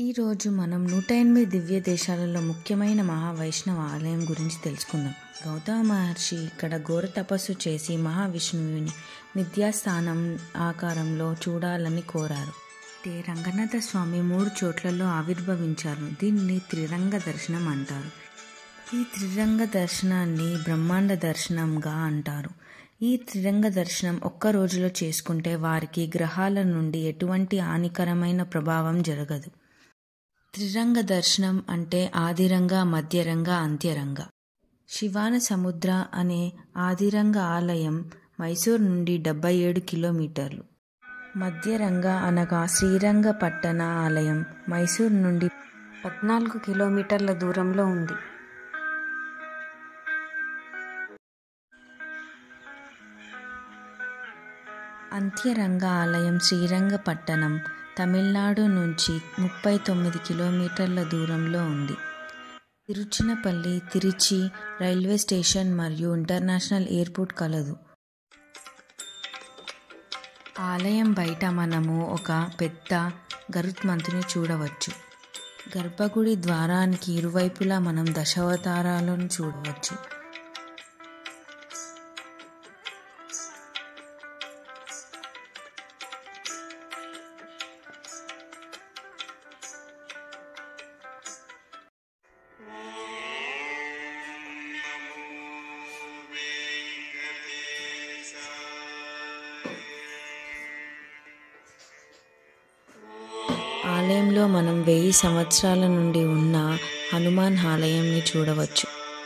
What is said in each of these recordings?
ఈరోజు మనం నూట ఎనిమిది దివ్య దేశాలలో ముఖ్యమైన మహావైష్ణవ ఆలయం గురించి తెలుసుకుందాం గౌతమ మహర్షి ఇక్కడ ఘోర తపస్సు చేసి మహావిష్ణువుని నిత్యాస్థానం ఆకారంలో చూడాలని కోరారు అయితే రంగనాథ స్వామి మూడు చోట్లలో ఆవిర్భవించారు దీన్ని త్రిరంగ దర్శనం అంటారు ఈ త్రిరంగ దర్శనాన్ని బ్రహ్మాండ దర్శనంగా అంటారు ఈ త్రిరంగ దర్శనం ఒక్క రోజులో చేసుకుంటే వారికి గ్రహాల నుండి ఎటువంటి హానికరమైన ప్రభావం జరగదు త్రిరంగ దర్శనం అంటే ఆదిరంగ మధ్యరంగ అంత్యరంగ శివాన సముద్ర అనే ఆదిరంగ ఆలయం మైసూర్ నుండి డెబ్బై ఏడు కిలోమీటర్లు మధ్యరంగ అనగా శ్రీరంగ పట్టణ ఆలయం మైసూర్ నుండి పద్నాలుగు కిలోమీటర్ల దూరంలో ఉంది అంత్యరంగ ఆలయం శ్రీరంగపట్టణం తమిళనాడు నుంచి ముప్పై తొమ్మిది కిలోమీటర్ల దూరంలో ఉంది తిరుచినపల్లి తిరుచి రైల్వే స్టేషన్ మరియు ఇంటర్నేషనల్ ఎయిర్పోర్ట్ కలదు ఆలయం బయట మనము ఒక పెద్ద గరుత్మంతుని చూడవచ్చు గర్భగుడి ద్వారానికి ఇరువైపులా మనం దశావతారాలను చూడవచ్చు ఆలయంలో మనం వెయ్యి సంవత్సరాల నుండి ఉన్న హనుమాన్ ఆలయంని చూడవచ్చు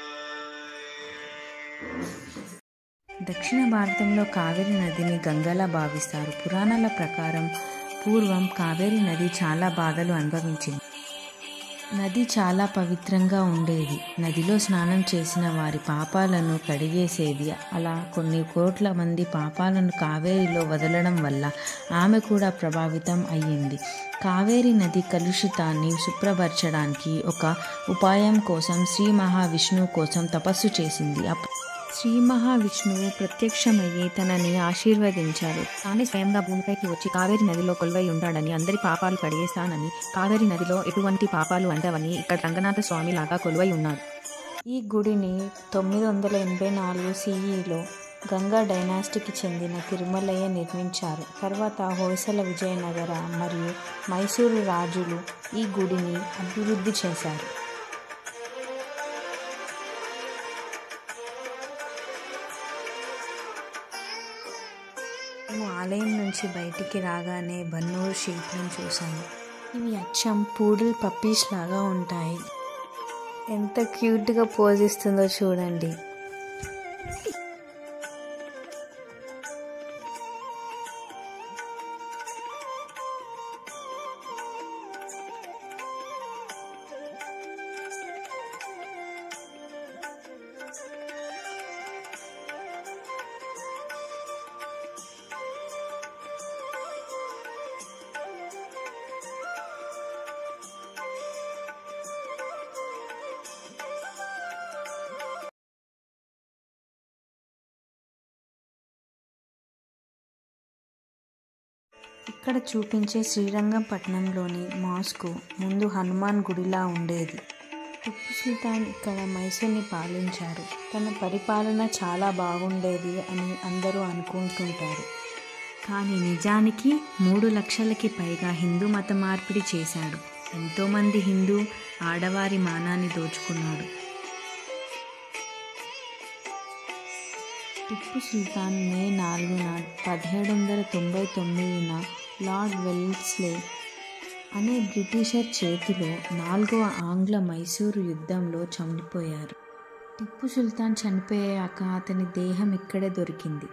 దక్షిణ భారతంలో కావేరి నదిని గంగలా భావిస్తారు పురాణాల ప్రకారం పూర్వం కావేరి నది చాలా బాధలు అనుభవించింది నది చాలా పవిత్రంగా ఉండేది నదిలో స్నానం చేసిన వారి పాపాలను కడిగేసేది అలా కొన్ని కోట్ల మంది పాపాలను కావేరిలో వదలడం వల్ల ఆమె కూడా ప్రభావితం అయ్యింది కావేరి నది కలుషితాన్ని శుభ్రపరచడానికి ఒక ఉపాయం కోసం శ్రీ మహావిష్ణువు కోసం తపస్సు చేసింది శ్రీ మహావిష్ణువు ప్రత్యక్షమయ్యి తనని ఆశీర్వదించారు తానే స్వయంగా భూమిపైకి వచ్చి కావేరి నదిలో కొలువై ఉంటాడని అందరి పాపాలు కడిగేస్తానని కావేరి నదిలో ఎటువంటి పాపాలు అంటవని ఇక్కడ రంగనాథ స్వామి లాగా కొలువై ఉన్నాడు ఈ గుడిని తొమ్మిది వందల ఎనభై నాలుగు సిఈలో గంగా డైనాస్టీకి చెందిన తిరుమలయ్య నిర్మించారు తర్వాత హోయసల విజయనగర మరియు మైసూరు రాజులు ఈ గుడిని అభివృద్ధి చేశారు మేము ఆలయం నుంచి బయటికి రాగానే బన్నూరు షీట్లను చూసాము ఇవి అచ్చం పూడల్ పప్పీస్ లాగా ఉంటాయి ఎంత క్యూట్గా పోజిస్తుందో చూడండి ఇక్కడ చూపించే శ్రీరంగపట్నంలోని మాస్కు ముందు హనుమాన్ గుడిలా ఉండేది టిప్పు సుల్తాన్ ఇక్కడ మైసూర్ని పాలించారు తన పరిపాలన చాలా బాగుండేది అని అందరూ అనుకుంటుంటారు కానీ నిజానికి మూడు లక్షలకి పైగా హిందూ మత మార్పిడి చేశాడు ఎంతోమంది హిందూ ఆడవారి మానాన్ని దోచుకున్నాడు టిప్పు సుల్తాన్ మే నాలుగున పదిహేడు వందల తొంభై తొమ్మిదిన లార్డ్ వెల్స్లే అనే బ్రిటిషర్ చేతిలో నాలుగవ ఆంగ్ల మైసూరు యుద్ధంలో చనిపోయారు టిప్పు సుల్తాన్ చనిపోయాక అతని దేహం ఇక్కడే దొరికింది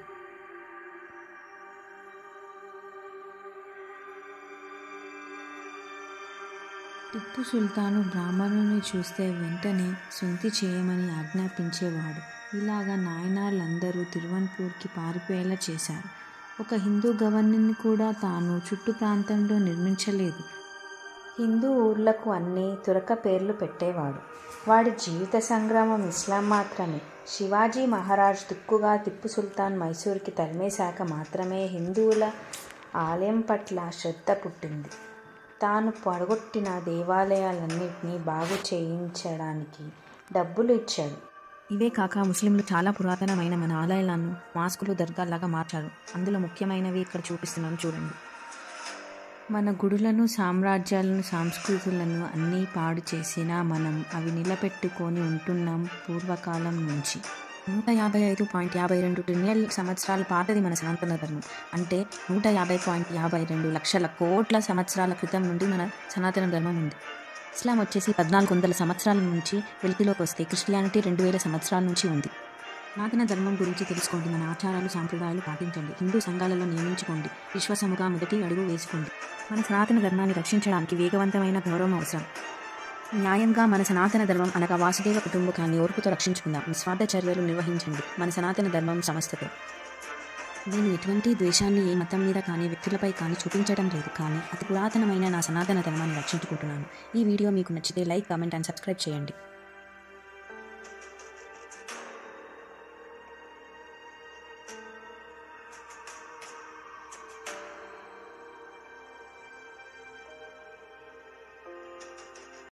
టిప్పు సుల్తాను బ్రాహ్మణుని చూస్తే వెంటనే సొంతి చేయమని ఆజ్ఞాపించేవాడు ఇలాగా నాయనార్లందరూ తిరువన్పూర్కి పారిపోయేలా చేశారు ఒక హిందూ గవర్నర్ని కూడా తాను చుట్టు ప్రాంతంలో నిర్మించలేదు హిందూ ఊర్లకు అన్ని తురక పేర్లు పెట్టేవాడు వాడి జీవిత సంగ్రామం ఇస్లాం మాత్రమే శివాజీ మహారాజ్ దుక్కుగా టిప్పు సుల్తాన్ మైసూర్కి తరిమేశాక మాత్రమే హిందువుల ఆలయం పట్ల శ్రద్ధ పుట్టింది తాను పడగొట్టిన దేవాలయాలన్నింటినీ బాగు చేయించడానికి డబ్బులు ఇచ్చాడు ఇవే కాక ముస్లింలు చాలా పురాతనమైన మన ఆలయాలను మాస్కులు దర్గాల్లాగా మార్చారు అందులో ముఖ్యమైనవి ఇక్కడ చూపిస్తున్నాను చూడండి మన గుడులను సామ్రాజ్యాలను సంస్కృతులను అన్నీ పాడు చేసినా మనం అవి నిలబెట్టుకొని ఉంటున్నాం పూర్వకాలం నుంచి నూట యాభై ఐదు పాయింట్ యాభై రెండు ట్రిలియన్ సంవత్సరాల పాతది మన సనాతన ధర్మం అంటే నూట యాభై పాయింట్ యాభై రెండు లక్షల కోట్ల సంవత్సరాల క్రితం నుండి మన సనాతన ధర్మం ఉంది ఇస్లాం వచ్చేసి పద్నాలుగు వందల సంవత్సరాల నుంచి వెలితిలోకి వస్తే క్రిస్టియానిటీ రెండు వేల సంవత్సరాల నుంచి ఉంది సనాతన ధర్మం గురించి తెలుసుకోండి మన ఆచారాలు సాంప్రదాయాలు పాటించండి హిందూ సంఘాలలో నియమించుకోండి విశ్వాసముగా మొదటి అడుగు వేసుకోండి మన సనాతన ధర్మాన్ని రక్షించడానికి వేగవంతమైన గౌరవం అవసరం న్యాయంగా మన సనాతన ధర్మం అనగా వాసుదేవ కుటుంబకాన్ని ఓర్పుతో రక్షించుకుందాం నిస్వార్థ చర్యలు నిర్వహించండి మన సనాతన ధర్మం సంస్థతో నేను ఎటువంటి ద్వేషాన్ని ఏ మతం మీద కానీ వ్యక్తులపై కానీ చూపించడం లేదు కానీ అతి పురాతనమైన నా సనాతన ధర్మాన్ని రక్షించుకుంటున్నాను ఈ వీడియో మీకు నచ్చితే లైక్ కామెంట్ అండ్ సబ్స్క్రైబ్ చేయండి